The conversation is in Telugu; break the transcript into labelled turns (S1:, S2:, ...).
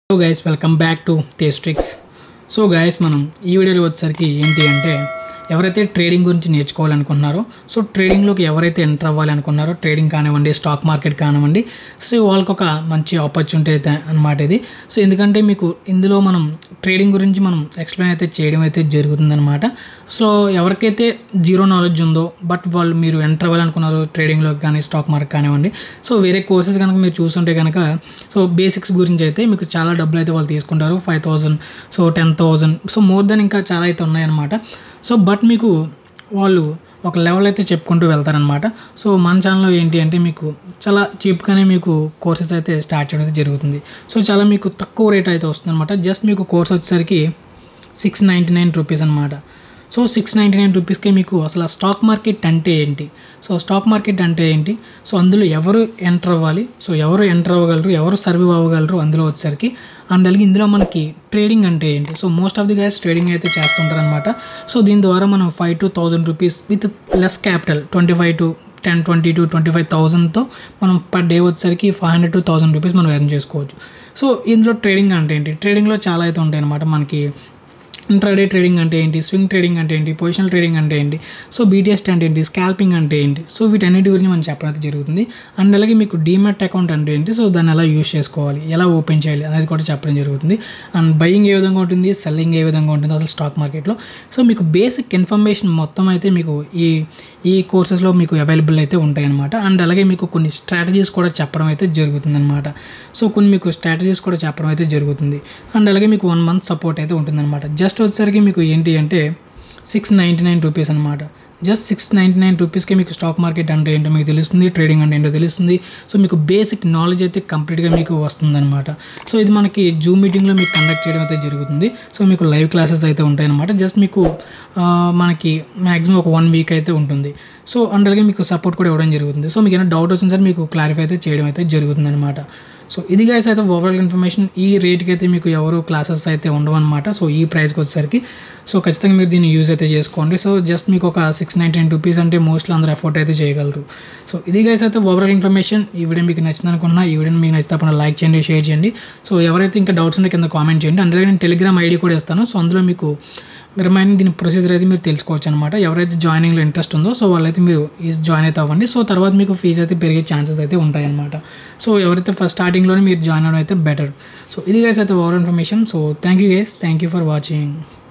S1: hello guys welcome back to టేస్ట్రిక్స్ సో గైస్ మనం ఈ వీడియోలో వచ్చేసరికి ఏంటి అంటే ఎవరైతే ట్రేడింగ్ గురించి నేర్చుకోవాలనుకుంటున్నారో సో ట్రేడింగ్లోకి ఎవరైతే ఎంటర్ అవ్వాలి అనుకున్నారో ట్రేడింగ్ కానివ్వండి స్టాక్ మార్కెట్ కానివ్వండి సో వాళ్ళకి ఒక మంచి ఆపర్చునిటీ అయితే అనమాట ఇది సో ఎందుకంటే మీకు ఇందులో మనం ట్రేడింగ్ గురించి మనం ఎక్స్ప్లెయిన్ అయితే చేయడం అయితే జరుగుతుందన్నమాట సో ఎవరికైతే జీరో నాలెడ్జ్ ఉందో బట్ వాళ్ళు మీరు ఎంటర్ అవ్వాలనుకున్నారు ట్రేడింగ్లోకి కానీ స్టాక్ మార్కెట్ కానివ్వండి సో వేరే కోర్సెస్ కనుక మీరు చూస్తుంటే కనుక సో బేసిక్స్ గురించి అయితే మీకు చాలా డబ్బులు అయితే వాళ్ళు తీసుకుంటారు five thousand so ten thousand so more than ఇంకా చాలా అయితే ఉన్నాయన్నమాట సో బట్ మీకు వాళ్ళు ఒక లెవెల్ అయితే చెప్పుకుంటూ వెళ్తారనమాట సో మన ఛానల్లో ఏంటి అంటే మీకు చాలా చీప్గానే మీకు కోర్సెస్ అయితే స్టార్ట్ చేయడం అయితే జరుగుతుంది సో చాలా మీకు తక్కువ రేట్ అయితే వస్తుందన్నమాట జస్ట్ మీకు కోర్స్ వచ్చేసరికి సిక్స్ నైంటీ నైన్ రూపీస్ అనమాట సో సిక్స్ నైంటీ నైన్ రూపీస్కే మీకు అసలు ఆ స్టాక్ మార్కెట్ అంటే ఏంటి సో స్టాక్ మార్కెట్ అంటే ఏంటి సో అందులో ఎవరు ఎంటర్ అవ్వాలి సో ఎవరు ఎంటర్ అవ్వగలరు ఎవరు సర్వీవ్ అవ్వగలరు అందులో వచ్చేసరికి అండ్ అలాగే ఇందులో మనకి ట్రేడింగ్ అంటే ఏంటి so most of the guys trading అయితే చేస్తుంటారు అనమాట సో దీని ద్వారా మనం five to thousand rupees with less capital twenty five to ten twenty to twenty five థౌసండ్తో మనం పర్ డే వచ్చేసరికి five hundred to thousand rupees మనం ఎర్న్ చేసుకోవచ్చు సో ఇందులో ట్రేడింగ్ అంటే ఏంటి ట్రేడింగ్లో చాలా అయితే ఉంటాయి అనమాట మనకి ఇంట్రాడే ట్రేడింగ్ అంటే ఏంటి స్వింగ్ ట్రేడింగ్ అంటే ఏంటి పొజిషనల్ ట్రేడింగ్ అంటే ఏంటి సో బీటీఎస్ అంటే ఏంటి స్కాల్పింగ్ అంటే ఏంటి సో వీటన్నిటి గురించి మనం చెప్పడం అయితే జరుగుతుంది అండ్ అలాగే మీకు డీమెట్ అకౌంట్ అంటే ఏంటి సో దాన్ని ఎలా యూస్ చేసుకోవాలి ఎలా ఓపెన్ చేయాలి అనేది కూడా చెప్పడం జరుగుతుంది అండ్ బయింగ్ ఏ విధంగా ఉంటుంది సెల్లింగ్ ఏ విధంగా ఉంటుంది అసలు స్టాక్ మార్కెట్లో సో మీకు బేసిక్ ఇన్ఫర్మేషన్ మొత్తం అయితే మీకు ఈ ఈ కోర్సెస్లో మీకు అవైలబుల్ అయితే ఉంటాయి అనమాట అండ్ అలాగే మీకు కొన్ని స్ట్రాటజీస్ కూడా చెప్పడం అయితే జరుగుతుంది అనమాట సో కొన్ని మీకు స్ట్రాటజీస్ కూడా చెప్పడం అయితే జరుగుతుంది అండ్ అలాగే మీకు వన్ మంత్ సపోర్ట్ అయితే ఉంటుందన్నమాట జస్ట్ వచ్చేసరికి మీకు ఏంటి అంటే సిక్స్ నైంటీ నైన్ రూపీస్ అనమాట జస్ట్ సిక్స్ నైంటీ నైన్ రూపీస్కి మీకు స్టాక్ మార్కెట్ అంటే ఏంటో మీకు తెలుస్తుంది ట్రేడింగ్ అంటే ఏంటో తెలుస్తుంది సో మీకు బేసిక్ నాలెడ్జ్ అయితే కంప్లీట్గా మీకు వస్తుందన్నమాట సో ఇది మనకి జూమ్ మీటింగ్లో మీకు కండక్ట్ చేయడం అయితే జరుగుతుంది సో మీకు లైవ్ క్లాసెస్ అయితే ఉంటాయన్నమాట జస్ట్ మీకు ఆ, మనకి మ్యాక్సిమం ఒక వన్ వీక్ అయితే ఉంటుంది సో అండ్ అలాగే మీకు సపోర్ట్ కూడా ఇవ్వడం జరుగుతుంది సో మీకు ఏమైనా డౌట్ వచ్చిన సరే మీకు క్లారిఫై అయితే చేయడం అయితే జరుగుతుంది అనమాట సో ఇది గైస్ అయితే ఓవరాల్ ఇన్ఫర్మేషన్ ఈ రేట్కి అయితే మీకు ఎవరు క్లాసెస్ అయితే ఉండవు అనమాట సో ఈ ప్రైస్కి వచ్చేసరికి సో ఖచ్చితంగా మీరు దీన్ని యూజ్ అయితే చేసుకోండి సో జస్ట్ మీకు ఒక సిక్స్ నైంటీ నైన్ రూపీస్ అంటే మోస్ట్లీ అందరూ ఎఫోర్ట్ అయితే చేయగలరు సో ఇది గైస్ అయితే ఓవరాల్ ఇన్ఫర్మేషన్ ఈ వీడియో మీకు నచ్చింది అనుకున్నా ఈ వీడియో మీకు నచ్చితే తప్పకుండా లైక్ చేయండి షేర్ చేయండి సో ఎవరైతే ఇంకా డౌట్స్ ఉంటే కింద కామెంట్ చేయండి అందులో నేను టెలిగ్రామ్ ఐడి కూడా ఇస్తాను సో అందులో మీకు రిమైనింగ్ దీని ప్రొసీజర్ అయితే మీరు తెలుసుకోవచ్చు అనమాట ఎవరైతే జాయినింగ్లో ఇంట్రెస్ట్ ఉందో సో వాళ్ళైతే మీరు ఈ జాయిన్ అయితే అవ్వండి సో తర్వాత మీకు ఫీజు అయితే పెరిగే ఛాన్సెస్ అయితే ఉంటాయన్నమాట సో ఎవరైతే ఫస్ట్ స్టార్టింగ్లోనే మీరు జాయిన్ అవ్వడం అయితే బెటర్ సో ఇది గైస్ అయితే over information so thank you guys thank you for watching